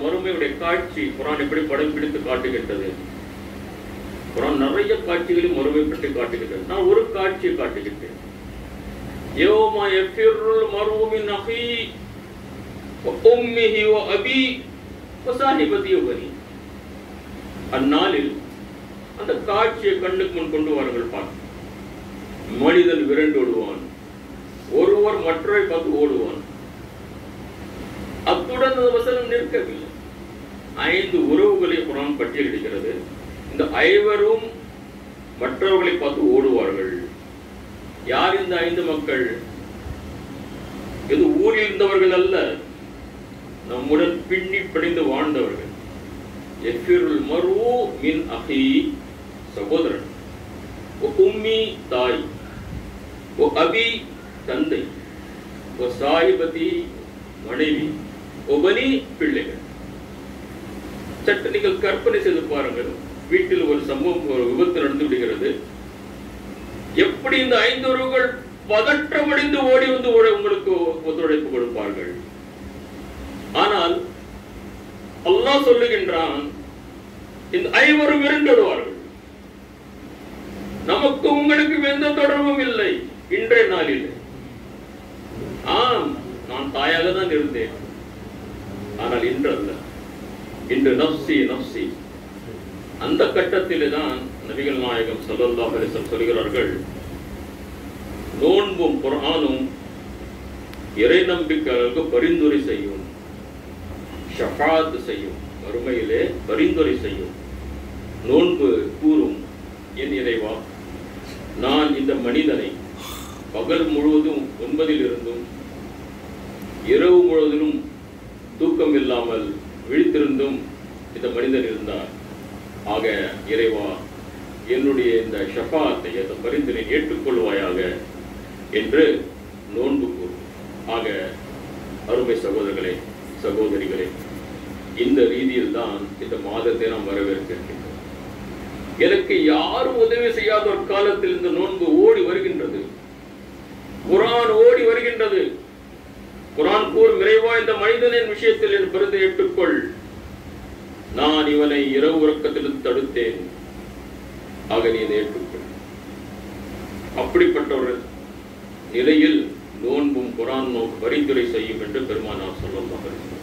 மறுமையுடைய காட்சி குரான் எப்படி படம் பிடித்து காட்டுகின்றது குரான் நிறைய காட்சிகளையும் மறுமை பற்றி காட்டுகின்றது நான் ஒரு காட்சியை காட்டுகின்றேன் யௌம யஃபிருல் மர்உ மின் அஹி வ உம்மிஹி வ அபி வ சாஹிபதி வ பனி அந்நாளில் அந்த காட்சியை கண்ணுக்கு முன் கொண்டு வாருங்கள் பார்க்க மனிதன் விரண்டு ஓடுவான் ஒருவர் மற்றவரை பார்த்து ஓடுவான் அத்துடன் அந்த வசனம் நிற்கவில்லை ஐந்து உறவுகளை குரான் பட்டியலிடுகிறது இந்த ஐவரும் மற்றவர்களை பார்த்து ஓடுவார்கள் யார் இந்த ஐந்து மக்கள் இது ஊரில் இருந்தவர்கள் அல்ல நம்முடன் பின்னி பிணைந்து வாழ்ந்தவர்கள் எஃபிருல் மரு மின் அஹி சகோதரன் ஒ உம்மி தாய் ஒ அபி தந்தை ஒ சாஹிபதி மனைவி ஒபனி பிள்ளைகள் சற்று நீங்கள் கற்பனை செய்து பாருங்கள் வீட்டில் ஒரு சம்பவம் ஒரு விபத்து நடந்து விடுகிறது எப்படி இந்த ஐந்து உறவுகள் பதற்றமடைந்து ஓடி வந்து உட- உங்களுக்கு ஒத்துழைப்பு கொடுப்பார்கள் ஆனால் அல்லாஹ் சொல்லுகின்றான் இந்த ஐவரும் விரும்பிடுவார்கள் நமக்கு உங்களுக்கு எந்த தொடர்பும் இல்லை இன்றைய நாளில் ஆம் நான் தாயாக தான் இருந்தேன் ஆனால் இன்று அல்ல இன்று நப்சி நப்சி அந்த கட்டத்திலே தான் நபிகள் நாயகம் ஸல்லல்லாஹு அலைஹி வஸல்லம் சொல்கிறார்கள் நோன்பும் குர்ஆனும் இறை நம்பிக்கையாளர்களுக்கு பரிந்துரை செய்யும் ஷஃபாத் செய்யும் மறுமையிலே பரிந்துரை செய்யும் நோன்பு கூறும் என் இறைவா நான் இந்த மனிதனை பகல் முழுவதும் ஒன்பதில் இருந்தும் இரவு முழுவதிலும் தூக்கம் இல்லாமல் விழித்திருந்தும் இந்த மனிதன் இருந்தார் ஆக இறைவா என்னுடைய இந்த ஷஃபாத்தை அந்த பரிந்துரை ஏற்றுக்கொள்வாயாக என்று நோன்பு கூறும் ஆக அருமை சகோதரர்களே சகோதரிகளே இந்த ரீதியில் தான் இந்த மாதத்தை நாம் வரவேற்கின்றோம் எனக்கு யாரும் உதவி செய்யாத ஒரு காலத்தில் இந்த நோன்பு ஓடி வருகின்றது குரான் ஓடி வருகின்றது குரான் கூறும் இறைவா இந்த மனிதனின் விஷயத்தில் என் பெருதை ஏற்றுக்கொள் நான் இவனை இரவு உறக்கத்திலிருந்து தடுத்தேன் ஆக நீ இதை ஏற்றுக்கொள் அப்படிப்பட்ட ஒரு நிலையில் நோன்பும் குரான் நோக்கு பரிந்துரை செய்யும் என்று பெருமானார் சொல்லலாம்